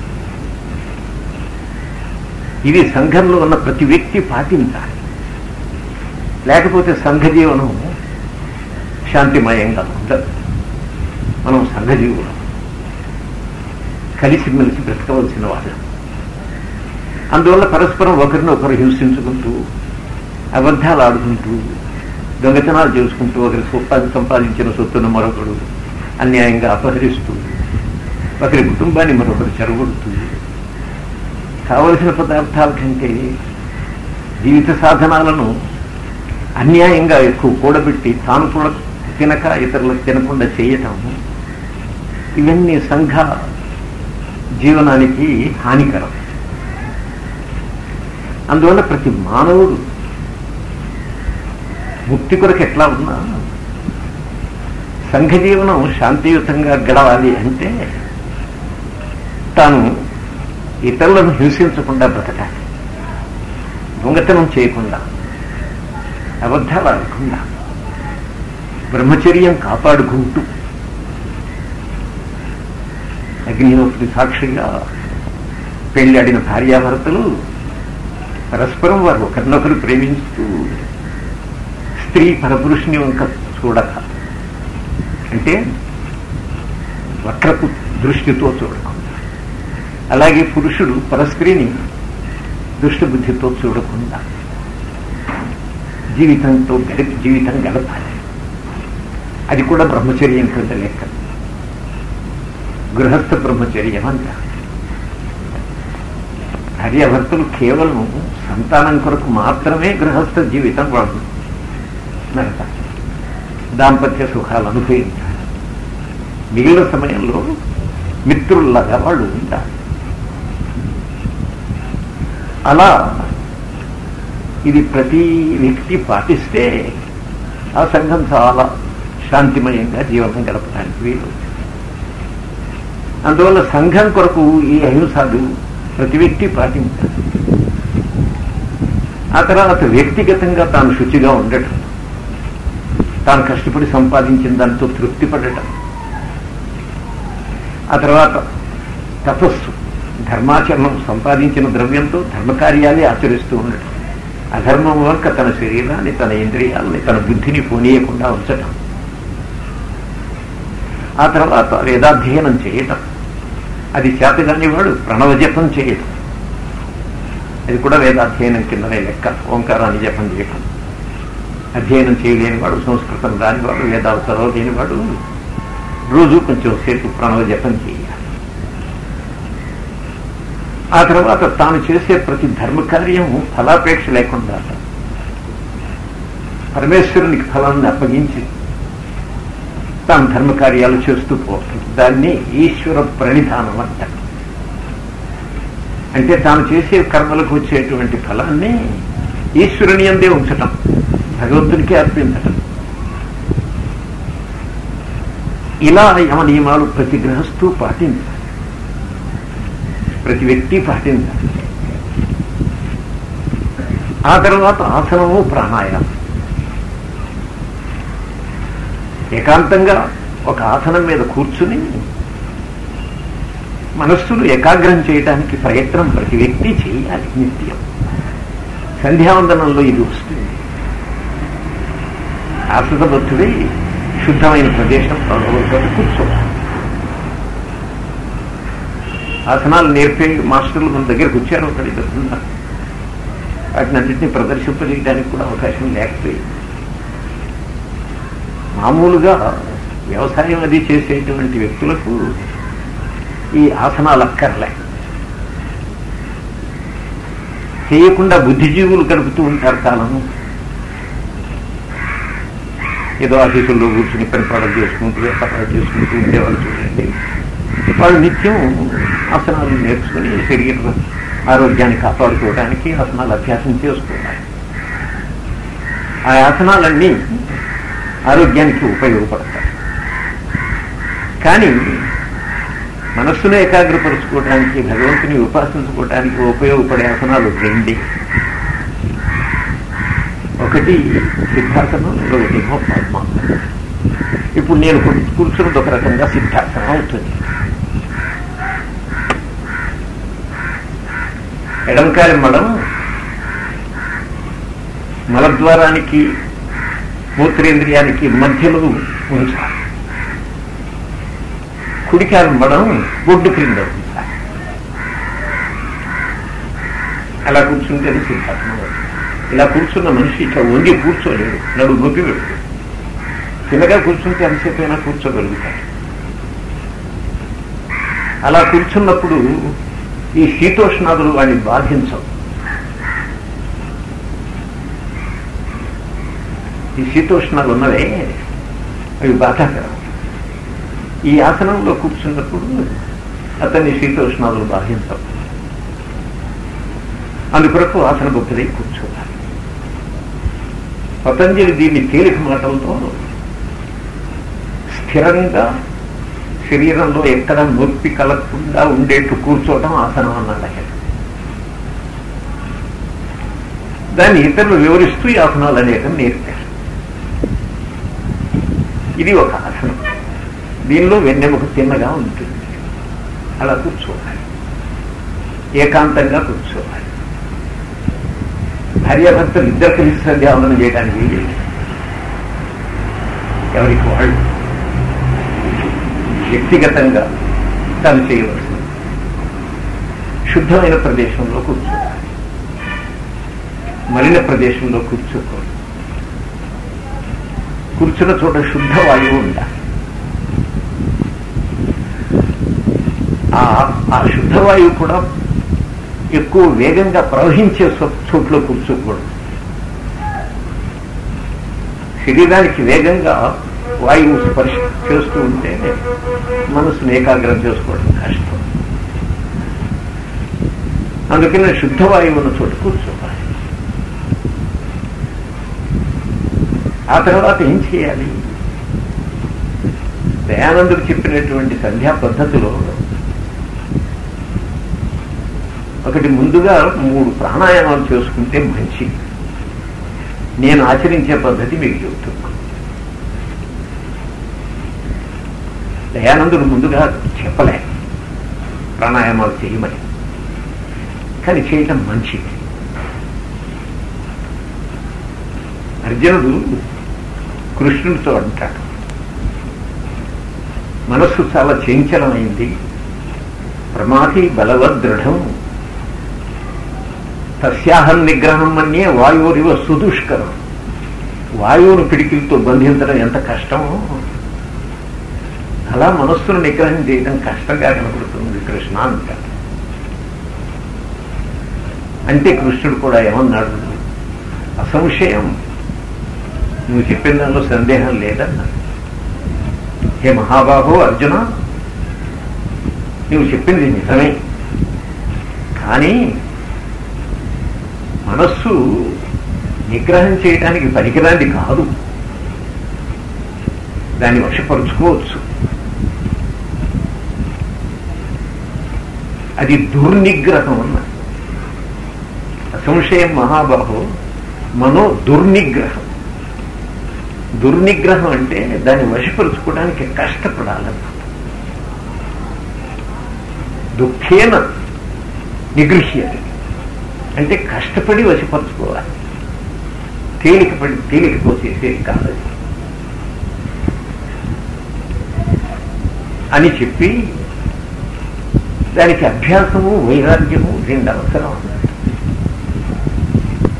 ఇవి సంఘంలో ఉన్న ప్రతి వ్యక్తి పాటించాలి లేకపోతే సంఘ జీవనం శాంతిమయంగా ఉండదు మనం సంఘజీవులం కలిసిమెలిసి బ్రతకవలసిన వాళ్ళం అందువల్ల పరస్పరం ఒకరిని ఒకరు హింసించుకుంటూ అబద్ధాలు ఆడుకుంటూ దొంగతనాలు చేసుకుంటూ ఒకరి సొప్ప- సంపాదించిన సొత్తును మరొకడు అన్యాయంగా అపహరిస్తూ ఒకరి కుటుంబాన్ని మరొకరు చెరగొడుతూ కావలసిన పదార్థాల కంటే జీవిత సాధనాలను అన్యాయంగా ఎక్కువ కూడబెట్టి తాను కూడా తినక ఇతరులకు తినకుండా చేయటం ఇవన్నీ సంఘ జీవనానికి హానికరం అందువల్ల ప్రతి మానవుడు ముక్తి కొరకు ఎట్లా ఉన్నా సంఘ జీవనం శాంతియుతంగా గడవాలి అంటే తాను ఇతరులను హింసించకుండా బ్రతకాలి దొంగతనం చేయకుండా అబద్ధాలు ఆడకుండా బ్రహ్మచర్యం కాపాడుకుంటూ అగ్నిహోత్రి సాక్షిగా పెళ్ళాడిన భార్యాభర్తలు పరస్పరం వారు ఒకరినొకరు ప్రేమిస్తూ స్త్రీ పరపురుషుని వంక చూడక అంటే వక్రపు దృష్టితో చూడకుండా అలాగే పురుషుడు పరస్త్రీని దుష్టబుద్ధితో చూడకుండా జీవితంతో గడిపి జీవితం గడపాలి అది కూడా బ్రహ్మచర్యం కింద లెక్క గృహస్థ బ్రహ్మచర్యం అంట భార్యాభర్తలు కేవలం సంతానం కొరకు మాత్రమే గృహస్థ జీవితం వాళ్ళు నడపాలి దాంపత్య సుఖాలు అనుభవించాలి మిగిలిన సమయంలో మిత్రుల్లాగా వాళ్ళు ఉంటారు అలా ఇది ప్రతి వ్యక్తి పాటిస్తే ఆ సంఘం చాలా శాంతిమయంగా జీవనం గడపడానికి వీలు అందువల్ల సంఘం కొరకు ఈ అహింసాలు ప్రతి వ్యక్తి పాటించాలి ఆ తర్వాత వ్యక్తిగతంగా తాను శుచిగా ఉండటం తాను కష్టపడి సంపాదించిన దాంతో తృప్తి పడటం ఆ తర్వాత తపస్సు ధర్మాచరణం సంపాదించిన ద్రవ్యంతో ధర్మకార్యాలే ఆచరిస్తూ ఉండటం అధర్మం వంక తన శరీరాన్ని తన ఇంద్రియాలని తన బుద్ధిని పోనీయకుండా ఉంచటం ఆ తర్వాత వేదాధ్యయనం చేయటం అది చేతగాని వాడు ప్రణవ జపం చేయటం అది కూడా వేదాధ్యయనం కిందనే లెక్క ఓంకారాన్ని జపం చేయటం అధ్యయనం చేయలేని వాడు సంస్కృతం రానివాడు వేదాలు చదవలేని వాడు రోజు కొంచెం సేపు ప్రణవ జపం చేయాలి ఆ తర్వాత తాను చేసే ప్రతి ధర్మకార్యం ఫలాపేక్ష లేకుండా పరమేశ్వరునికి ఫలాన్ని అప్పగించి తాను ధర్మకార్యాలు చేస్తూ పోతుంది దాన్ని ఈశ్వర ప్రణిధానం అంటారు అంటే తాను చేసే కర్మలకు వచ్చేటువంటి ఫలాన్ని ఈశ్వరుని అందే ఉంచటం భగవంతునికి అర్పించటం ఇలా యమ నియమాలు ప్రతి గ్రహస్థు పాటించాలి ప్రతి వ్యక్తి పాటించాలి ఆ తర్వాత ఆసనము ప్రాణాయామం ఏకాంతంగా ఒక ఆసనం మీద కూర్చుని మనస్సును ఏకాగ్రం చేయడానికి ప్రయత్నం ప్రతి వ్యక్తి చేయాలి నిత్యం సంధ్యావందనంలో ఇది వస్తుంది ఆశ్రితబద్ధుడై శుద్ధమైన ప్రదేశం ఒకటి కూర్చోవాలి ఆసనాలు నేర్పే మాస్టర్లు మన దగ్గరకు వచ్చారు ఒకటి ఇద్దరు ఉన్నారు. వాటిని అన్నింటినీ ప్రదర్శింపజేయడానికి కూడా అవకాశం లేకపోయింది మామూలుగా వ్యవసాయం అది చేసేటువంటి వ్యక్తులకు ఈ ఆసనాలు అక్కర్లే చేయకుండా బుద్ధిజీవులు గడుపుతూ ఉంటారు కాలము ఏదో ఆఫీసుల్లో కూర్చుని పని పడలు చేసుకుంటూ వ్యాపారాలు చేసుకుంటూ ఉండేవాళ్ళు చూడండి వాళ్ళు నిత్యం ఆసనాలు నేర్చుకుని శరీర ఆరోగ్యాన్ని కాపాడుకోవడానికి ఆసనాలు అభ్యాసం చేసుకోవాలి ఆ ఆసనాలన్నీ ఆరోగ్యానికి ఉపయోగపడతాయి కానీ మనస్సును ఏకాగ్రపరుచుకోవడానికి భగవంతుని ఉపాసించుకోవడానికి ఉపయోగపడే ఆసనాలు రెండే ఒకటి సిద్ధాసనం ఒకటేమో పద్మాసనం ఇప్పుడు నేను కూర్చున్నది ఒక రకంగా సిద్ధాసనం అవుతుంది ఎడంకాలి మడం మలద్వారానికి మూత్రేంద్రియానికి మధ్యలో ఉంచాలి కుడికాలు మడం బొడ్డు క్రింద ఉంచాలి అలా కూర్చుంటే అది సిద్ధాసనం అవుతుంది ఇలా కూర్చున్న మనిషి ఇట్లా వంగి కూర్చోలేడు నడు నొప్పి పెడుతుంది చిన్నగా కూర్చుంటే ఎంతసేపు అయినా కూర్చోగలుగుతాడు అలా కూర్చున్నప్పుడు ఈ శీతోష్ణాదులు వాడిని బాధించవు ఈ శీతోష్ణాలు ఉన్నవే అవి బాధాకరం ఈ ఆసనంలో కూర్చున్నప్పుడు అతన్ని శీతోష్ణాదులు బాధించవు అందుకొరకు ఆసన బుద్ధులై కూర్చోవాలి పతంజలి దీన్ని తేలిక మాటలతో స్థిరంగా శరీరంలో ఎక్కడ నొప్పి కలగకుండా ఉండేట్టు కూర్చోవటం ఆసనం అన్నాడు ఆయన దాన్ని ఇతరులు వివరిస్తూ ఈ ఆసనాలు అనేకం నేర్పారు ఇది ఒక ఆసనం దీనిలో వెన్నెముక తిన్నగా ఉంటుంది అలా కూర్చోవాలి ఏకాంతంగా కూర్చోవాలి భార్యాభర్తలు ఇద్దరు కలిసి సంధ్యావందనం చేయడానికి వీలు ఎవరికి వాళ్ళు వ్యక్తిగతంగా తాను చేయవలసింది శుద్ధమైన ప్రదేశంలో కూర్చోవాలి మలిన ప్రదేశంలో కూర్చోకూడదు కూర్చున్న చోట శుద్ధ వాయువు ఉండాలి ఆ ఆ శుద్ధ వాయువు కూడా ఎక్కువ వేగంగా ప్రవహించే చోట్లో కూర్చోకూడదు శరీరానికి వేగంగా వాయువు స్పర్శ చేస్తూ ఉంటే మనసును ఏకాగ్రం చేసుకోవడం కష్టం అందుకని శుద్ధ వాయువు ఉన్న చోట కూర్చోవాలి ఆ తర్వాత ఏం చేయాలి దయానందుడు చెప్పినటువంటి సంధ్యా పద్ధతిలో ఒకటి ముందుగా మూడు ప్రాణాయామాలు చేసుకుంటే మంచిది నేను ఆచరించే పద్ధతి మీకు చెబుతున్నా దయానందుడు ముందుగా చెప్పలే ప్రాణాయామాలు చేయమని కానీ చేయటం మంచిది అర్జునుడు కృష్ణుడితో అంటాడు మనస్సు చాలా చంచలమైంది ప్రమాది బలవదృఢం తస్యాహం నిగ్రహం అనే వాయువురివ సుదుష్కరం వాయువును పిడికిలతో బంధించడం ఎంత కష్టమో అలా మనస్సును నిగ్రహం చేయడం కష్టంగా కనపడుతుంది కృష్ణ అంటాడు అంటే కృష్ణుడు కూడా ఏమన్నాడు అసంశయం నువ్వు చెప్పిన దానిలో సందేహం లేదన్నాడు హే మహాబాహో అర్జున నువ్వు చెప్పింది నిజమే కానీ మనస్సు నిగ్రహం చేయడానికి పనికిరాంది కాదు దాన్ని వశపరుచుకోవచ్చు అది దుర్నిగ్రహం అన్న అసంశయం మహాబాహో మనో దుర్నిగ్రహం దుర్నిగ్రహం అంటే దాన్ని వశపరుచుకోవడానికి కష్టపడాలన్న దుఃఖేన నిగృహ్యత అంటే కష్టపడి వశపరుచుకోవాలి తేలికపడి తేలికతో చేసేది కాదు అని చెప్పి దానికి అభ్యాసము వైరాగ్యము రెండు అవసరం అన్నాడు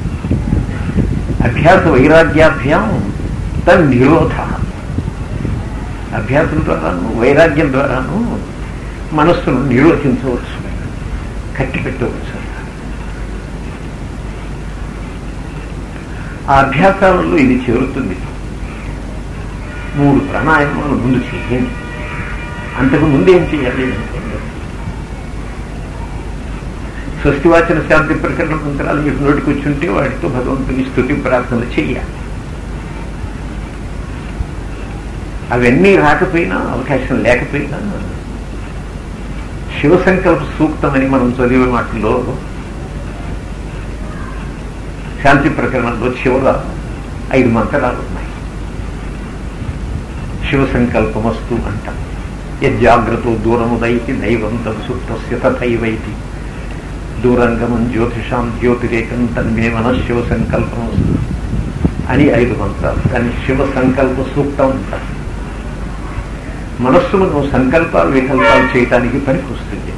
అభ్యాస వైరాగ్యాభ్యాం తన్ నిరోధ అభ్యాసం ద్వారాను వైరాగ్యం ద్వారాను మనస్సును నిరోధించవచ్చు కట్టి పెట్టవచ్చు ఆ అభ్యాసాలలో ఇది చేరుతుంది మూడు ప్రాణాయామాలు ముందు చేయండి అంతకు ముందు ఏం చేయాలి అంటే స్వస్తివాచన శాంతి ప్రకరణ మంత్రాలు మీకు నోటికి వచ్చి ఉంటే వాటితో భగవంతుని స్థుతి ప్రార్థన చెయ్యాలి అవన్నీ రాకపోయినా అవకాశం లేకపోయినా శివ సంకల్ప సూక్తమని మనం చదివే మాటల్లో శాంతి ప్రకరణంలో చివర ఐదు మంత్రాలు ఉన్నాయి శివ సంకల్పమస్తు అంటాం యజ్జాగ్రతో దూరముదైతి నైవంతం సుప్తస్య తథైవైతి దూరంగమం జ్యోతిషాం జ్యోతిరేకం తన్మే మన శివ సంకల్పమస్తు అని ఐదు మంత్రాలు దాన్ని శివ సంకల్ప సూక్తం అంటారు మనస్సును నువ్వు సంకల్పాలు వికల్పాలు చేయటానికి పనికొస్తుంది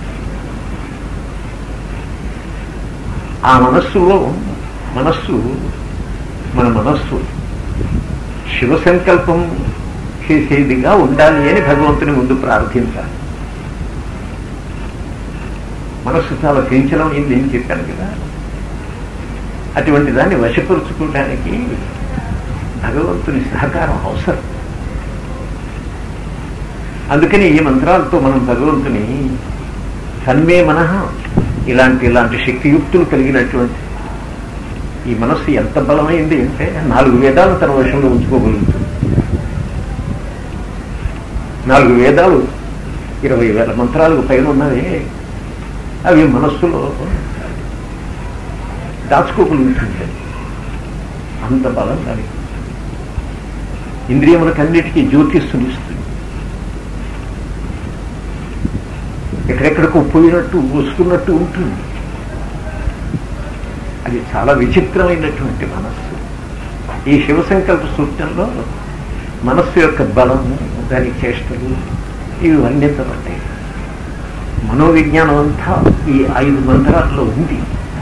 ఆ మనస్సులో మనస్సు మన మనస్సు శివ సంకల్పం చేసేదిగా ఉండాలి అని భగవంతుని ముందు ప్రార్థించాలి మనస్సు చాలా పెంచడం ఏంది అని చెప్పాను కదా అటువంటి దాన్ని వశపరుచుకోవడానికి భగవంతుని సహకారం అవసరం అందుకని ఈ మంత్రాలతో మనం భగవంతుని సన్మే మనః ఇలాంటి ఇలాంటి శక్తియుక్తులు కలిగినటువంటి ఈ మనస్సు ఎంత బలమైంది అంటే నాలుగు వేదాలు తన వశంలో ఉంచుకోగలుగుతుంది నాలుగు వేదాలు ఇరవై వేల మంత్రాలకు పైన ఉన్నవే అవి మనస్సులో దాచుకోగలుగుతుంది అంత బలం దానికి ఇంద్రియములకన్నిటికీ జ్యోతిస్తునిస్తుంది ఎక్కడెక్కడికో పోయినట్టు వస్తున్నట్టు ఉంటుంది అది చాలా విచిత్రమైనటువంటి మనస్సు ఈ శివసంకల్ప సూత్రంలో మనస్సు యొక్క బలం దాని చేష్టలు ఇవి వర్ణించబడ్డాయి మనోవిజ్ఞానం అంతా ఈ ఐదు మంత్రాల్లో ఉంది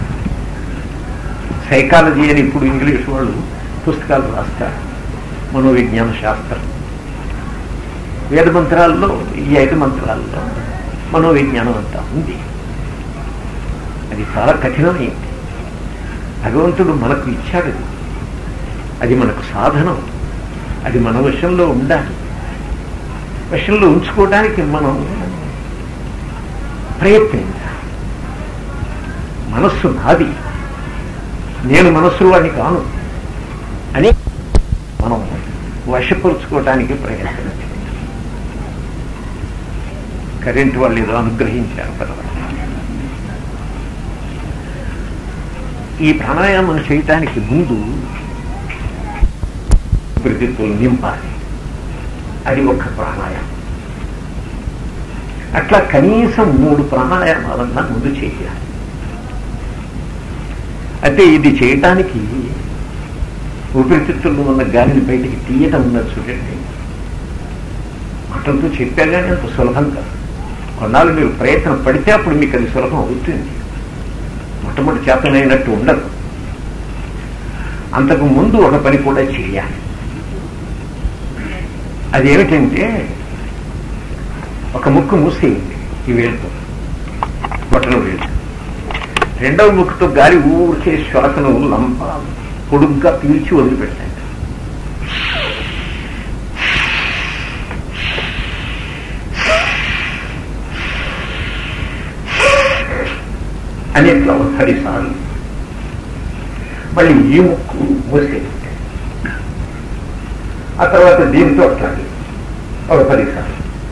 సైకాలజీ అని ఇప్పుడు ఇంగ్లీష్ వాళ్ళు పుస్తకాలు రాస్తారు మనోవిజ్ఞాన శాస్త్రం వేద మంత్రాల్లో ఈ ఐదు మంత్రాల్లో మనోవిజ్ఞానం అంతా ఉంది అది చాలా కఠినమైంది భగవంతుడు మనకు ఇచ్చాడు అది మనకు సాధనం అది మన వశంలో ఉండాలి వశంలో ఉంచుకోవడానికి మనం ప్రయత్నించాలి మనస్సు నాది నేను మనస్సు వాడిని కాను అని మనం వశపరుచుకోవడానికి ప్రయత్నం కరెంటు వాళ్ళు ఏదో అనుగ్రహించారు పర్వాలేదు ఈ ప్రాణాయామం చేయటానికి ముందు ఊపిరితిత్తులు నింపాలి అది ఒక ప్రాణాయామం అట్లా కనీసం మూడు ప్రాణాయామాలన్నా ముందు చేయాలి అయితే ఇది చేయటానికి ఊపిరితిత్తుల్లో ఉన్న గాలిని బయటికి తీయటం ఉన్నది చూడండి మాటలతో చెప్పా కానీ అంత సులభం కాదు కొన్నాళ్ళు మీరు ప్రయత్నం పడితే అప్పుడు మీకు అది సులభం అవుతుంది మొట్టమొదటి చేతనైనట్టు ఉండదు అంతకు ముందు ఒక పని కూడా చేయాలి అదేమిటంటే ఒక ముక్కు మూసేయండి ఈ వేలుతో బొట్టన వేలు రెండవ ముక్కుతో గాలి ఊరికే శ్వాసను లంప పొడుగ్గా పీల్చి వదిలిపెట్టండి అని ఇట్లా ఒక పదిసార్లు మళ్ళీ ఈ ముక్కు మూసేయండి ఆ తర్వాత దీంతో అట్లాగే ఒక పదిసార్లు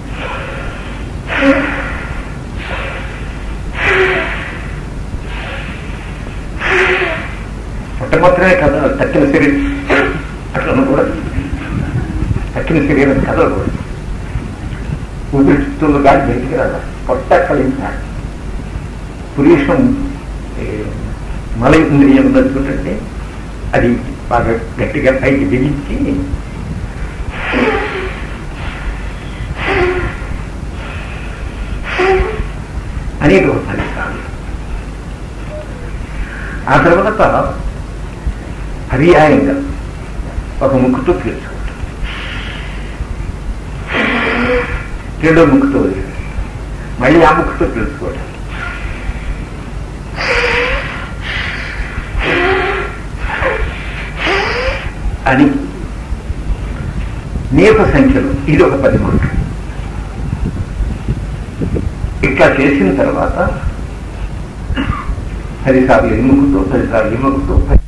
మొట్టమొదటినే కథ తక్కిన శరీరం అట్లా అనకూడదు తక్కిన శరీరం కదలకూడదు ఊపిరితిత్తుల్లో గాలి బయటికి రావాలి పొట్ట కలిగించాలి పురుషం మల ఇంద్రియం ఉన్నది చూడండి అది బాగా గట్టిగా పైకి బిగించి అనేక ఫలితాలు ఆ తర్వాత పర్యాయంగా ఒక ముక్కుతో పీల్చుకోవటం రెండో ముక్కుతో వదిలేయడం మళ్ళీ ఆ ముక్కుతో పీల్చుకోవటం అని నియత సంఖ్యలో ఇది ఒక పది మాటలు ఇట్లా చేసిన తర్వాత పదిసార్లు ఎన్నుకుతో పదిసార్లు ఎన్నుకుతో